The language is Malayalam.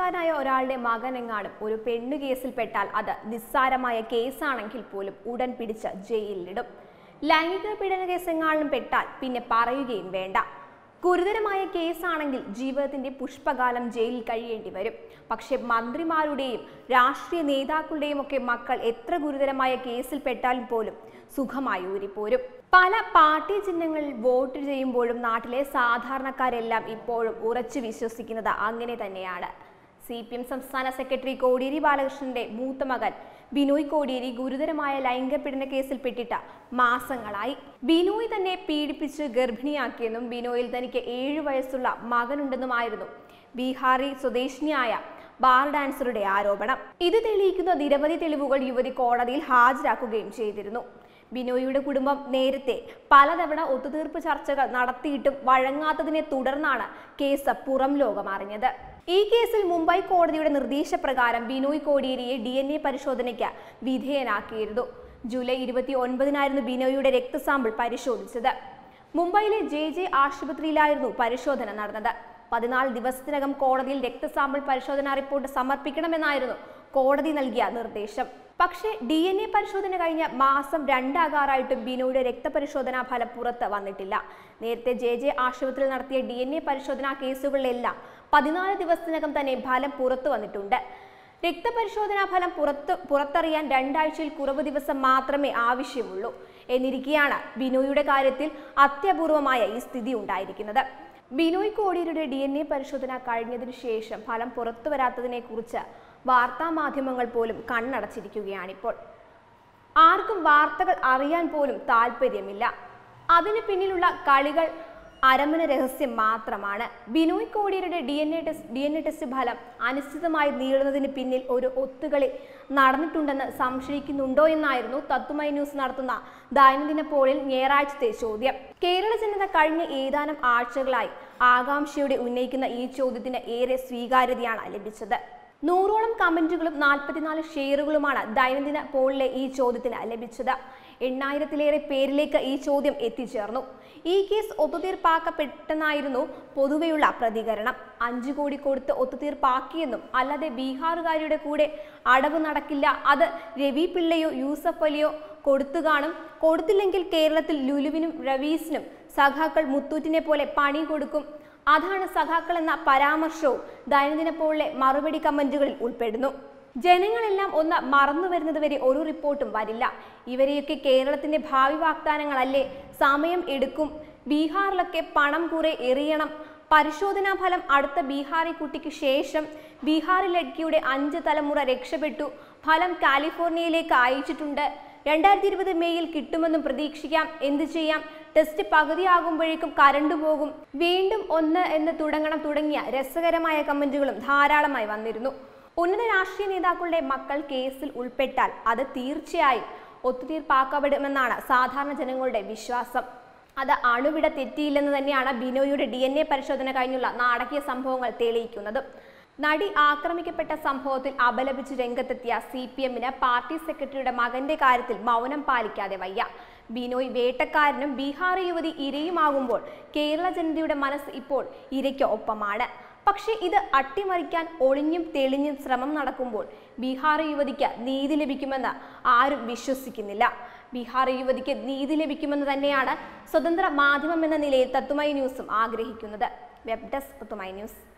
പതിനാലുകാരനായ ഒരാളുടെ മകനെങ്ങാനും ഒരു പെണ്ണു കേസിൽപ്പെട്ടാൽ അത് നിസ്സാരമായ കേസാണെങ്കിൽ പോലും ഉടൻ പിടിച്ച് ജയിലിലിടും ലൈംഗിക പീഡന കേസെങ്ങാനും പെട്ടാൽ പിന്നെ പറയുകയും വേണ്ട ഗുരുതരമായ കേസാണെങ്കിൽ ജീവിതത്തിന്റെ പുഷ്പകാലം ജയിലിൽ കഴിയേണ്ടി വരും പക്ഷെ മന്ത്രിമാരുടെയും രാഷ്ട്രീയ നേതാക്കളുടെയും ഒക്കെ മക്കൾ എത്ര ഗുരുതരമായ കേസിൽ പെട്ടാലും പോലും സുഖമായി ഊരിപ്പോരും പല പാർട്ടി ചിഹ്നങ്ങളിൽ വോട്ട് ചെയ്യുമ്പോഴും നാട്ടിലെ സാധാരണക്കാരെല്ലാം ഇപ്പോഴും ഉറച്ചു വിശ്വസിക്കുന്നത് അങ്ങനെ തന്നെയാണ് സി പി എം സംസ്ഥാന സെക്രട്ടറി കോടിയേരി ബാലകൃഷ്ണന്റെ മൂത്ത മകൻ ബിനോയ് കോടിയേരി ഗുരുതരമായ ലൈംഗിക പീഡന കേസിൽ പെട്ടിട്ട് മാസങ്ങളായി ബിനോയ് തന്നെ പീഡിപ്പിച്ച് ഗർഭിണിയാക്കിയെന്നും ബിനോയിൽ തനിക്ക് ഏഴു വയസ്സുള്ള മകനുണ്ടെന്നുമായിരുന്നു ബീഹാറി സ്വദേശിനിയായ ബാർ ഡാൻസറുടെ ആരോപണം ഇത് തെളിയിക്കുന്ന നിരവധി തെളിവുകൾ യുവതി കോടതിയിൽ ഹാജരാക്കുകയും ചെയ്തിരുന്നു ബിനോയിയുടെ കുടുംബം നേരത്തെ പലതവണ ഒത്തുതീർപ്പ് ചർച്ചകൾ നടത്തിയിട്ടും വഴങ്ങാത്തതിനെ തുടർന്നാണ് കേസ് പുറം ലോകം അറിഞ്ഞത് ഈ കേസിൽ മുംബൈ കോടതിയുടെ നിർദ്ദേശപ്രകാരം ബിനോയ് കോടിയേരിയെ ഡി എൻ എ പരിശോധനയ്ക്ക് വിധേയനാക്കിയിരുന്നു ജൂലൈ ഇരുപത്തി ഒൻപതിനായിരുന്നു ബിനോയിയുടെ രക്തസാമ്പിൾ പരിശോധിച്ചത് മുംബൈയിലെ ജെ ജെ ആശുപത്രിയിലായിരുന്നു പരിശോധന നടന്നത് പതിനാല് ദിവസത്തിനകം കോടതിയിൽ രക്തസാമ്പിൾ പരിശോധനാ റിപ്പോർട്ട് സമർപ്പിക്കണമെന്നായിരുന്നു കോടതി നൽകിയ നിർദ്ദേശം പക്ഷേ ഡി എൻ എ പരിശോധന കഴിഞ്ഞ മാസം രണ്ടാകാറായിട്ടും ബിനോയുടെ രക്തപരിശോധനാ ഫലം പുറത്ത് വന്നിട്ടില്ല നേരത്തെ ജെ ജെ ആശുപത്രിയിൽ നടത്തിയ ഡി എൻ എ പരിശോധനാ കേസുകളിലെല്ലാം പതിനാല് ദിവസത്തിനകം തന്നെ ഫലം പുറത്തു വന്നിട്ടുണ്ട് രക്തപരിശോധനാ ഫലം പുറത്ത് പുറത്തറിയാൻ രണ്ടാഴ്ചയിൽ കുറവ് ദിവസം മാത്രമേ ആവശ്യമുള്ളൂ എന്നിരിക്കെയാണ് ബിനോയുടെ കാര്യത്തിൽ അത്യപൂർവമായ ഈ സ്ഥിതി ഉണ്ടായിരിക്കുന്നത് ബിനോയ് കോടിയേരിയുടെ ഡി എൻ എ പരിശോധന കഴിഞ്ഞതിനു ശേഷം ഫലം പുറത്തു വരാത്തതിനെ കുറിച്ച് വാർത്താ മാധ്യമങ്ങൾ പോലും കണ്ണടച്ചിരിക്കുകയാണിപ്പോൾ ആർക്കും വാർത്തകൾ അറിയാൻ പോലും താല്പര്യമില്ല അതിന് പിന്നിലുള്ള കളികൾ അരമന രഹസ്യം മാത്രമാണ് ബിനോയ് കോടിയേരിയുടെ D N A test D N A test ഫലം അനിശ്ചിതമായി നീളുന്നതിന് പിന്നിൽ ഒരു ഒത്തുകളി നടന്നിട്ടുണ്ടെന്ന് സംശയിക്കുന്നുണ്ടോ എന്നായിരുന്നു തത്തുമൈ ന്യൂസ് നടത്തുന്ന ദൈനംദിന പോളിൽ ഞായറാഴ്ചത്തെ ചോദ്യം കേരള ജനത കഴിഞ്ഞ ഏതാനും ആഴ്ചകളായി ആകാംക്ഷയോടെ ഉന്നയിക്കുന്ന ഈ ചോദ്യത്തിന് ഏറെ സ്വീകാര്യതയാണ് ലഭിച്ചത് നൂറോളം കമന്റുകളും നാൽപ്പത്തിനാല് ഷെയറുകളുമാണ് ദൈനംദിന പോളിലെ ഈ ചോദ്യത്തിന് ലഭിച്ചത് എണ്ണായിരത്തിലേറെ പേരിലേക്ക് ഈ ചോദ്യം എത്തിച്ചേർന്നു ഈ കേസ് ഒത്തുതീർപ്പാക്കപ്പെട്ടെന്നായിരുന്നു പൊതുവെയുള്ള പ്രതികരണം അഞ്ചു കോടി കൊടുത്ത് ഒത്തുതീർപ്പാക്കിയെന്നും അല്ലാതെ ബീഹാറുകാരിയുടെ കൂടെ അടവ് നടക്കില്ല അത് രവി പിള്ളയോ യൂസഫ് അലിയോ കൊടുത്തു കാണും കൊടുത്തില്ലെങ്കിൽ കേരളത്തിൽ ലുലുവിനും റവീസിനും സഖാക്കൾ മുത്തൂറ്റിനെ പോലെ പണി കൊടുക്കും അതാണ് സഖാക്കൾ എന്ന പരാമർശവും ദൈനംദിന പോളിലെ മറുപടി കമന്റുകളിൽ ഉൾപ്പെടുന്നു ജനങ്ങളെല്ലാം ഒന്ന് മറന്നു വരുന്നത് വരെ ഒരു റിപ്പോർട്ടും വരില്ല ഇവരെയൊക്കെ കേരളത്തിന്റെ ഭാവി വാഗ്ദാനങ്ങളല്ലേ സമയം എടുക്കും ബീഹാറിലൊക്കെ പണം കുറെ എറിയണം പരിശോധനാ ഫലം അടുത്ത ബീഹാറി കുട്ടിക്ക് ശേഷം ബീഹാറി ലഡ്കിയുടെ അഞ്ച് തലമുറ രക്ഷപ്പെട്ടു ഫലം കാലിഫോർണിയയിലേക്ക് അയച്ചിട്ടുണ്ട് രണ്ടായിരത്തി ഇരുപത് മെയ്യിൽ കിട്ടുമെന്നും പ്രതീക്ഷിക്കാം എന്ത് ചെയ്യാം ടെസ്റ്റ് പകുതിയാകുമ്പോഴേക്കും കരണ്ട് പോകും വീണ്ടും ഒന്ന് എന്ന് തുടങ്ങണം തുടങ്ങിയ രസകരമായ കമന്റുകളും ധാരാളമായി വന്നിരുന്നു ഉന്നത രാഷ്ട്രീയ നേതാക്കളുടെ മക്കൾ കേസിൽ ഉൾപ്പെട്ടാൽ അത് തീർച്ചയായും ഒത്തുതീർപ്പാക്കപ്പെടുമെന്നാണ് സാധാരണ ജനങ്ങളുടെ വിശ്വാസം അത് അണുവിട തെറ്റിയില്ലെന്ന് തന്നെയാണ് ബിനോയുടെ ഡി എൻ എ പരിശോധന കഴിഞ്ഞുള്ള നാടകീയ സംഭവങ്ങൾ തെളിയിക്കുന്നത് നടി ആക്രമിക്കപ്പെട്ട സംഭവത്തിൽ അപലപിച്ച് രംഗത്തെത്തിയ സി പി എമ്മിന് പാർട്ടി സെക്രട്ടറിയുടെ മകന്റെ കാര്യത്തിൽ മൗനം പാലിക്കാതെ വയ്യ ബിനോയ് വേട്ടക്കാരനും ബീഹാറി യുവതി ഇരയുമാകുമ്പോൾ കേരള ജനതയുടെ മനസ്സ് ഇപ്പോൾ ഇരയ്ക്ക് ഒപ്പമാണ് പക്ഷേ ഇത് അട്ടിമറിക്കാൻ ഒളിഞ്ഞും തെളിഞ്ഞും ശ്രമം നടക്കുമ്പോൾ ബീഹാർ യുവതിക്ക് നീതി ലഭിക്കുമെന്ന് ആരും വിശ്വസിക്കുന്നില്ല ബീഹാർ യുവതിക്ക് നീതി ലഭിക്കുമെന്ന് തന്നെയാണ് സ്വതന്ത്ര മാധ്യമം എന്ന നിലയിൽ തത്തുമൈ ന്യൂസും ആഗ്രഹിക്കുന്നത് വെബ് ഡെസ്ക് തത്തുമൈ ന്യൂസ്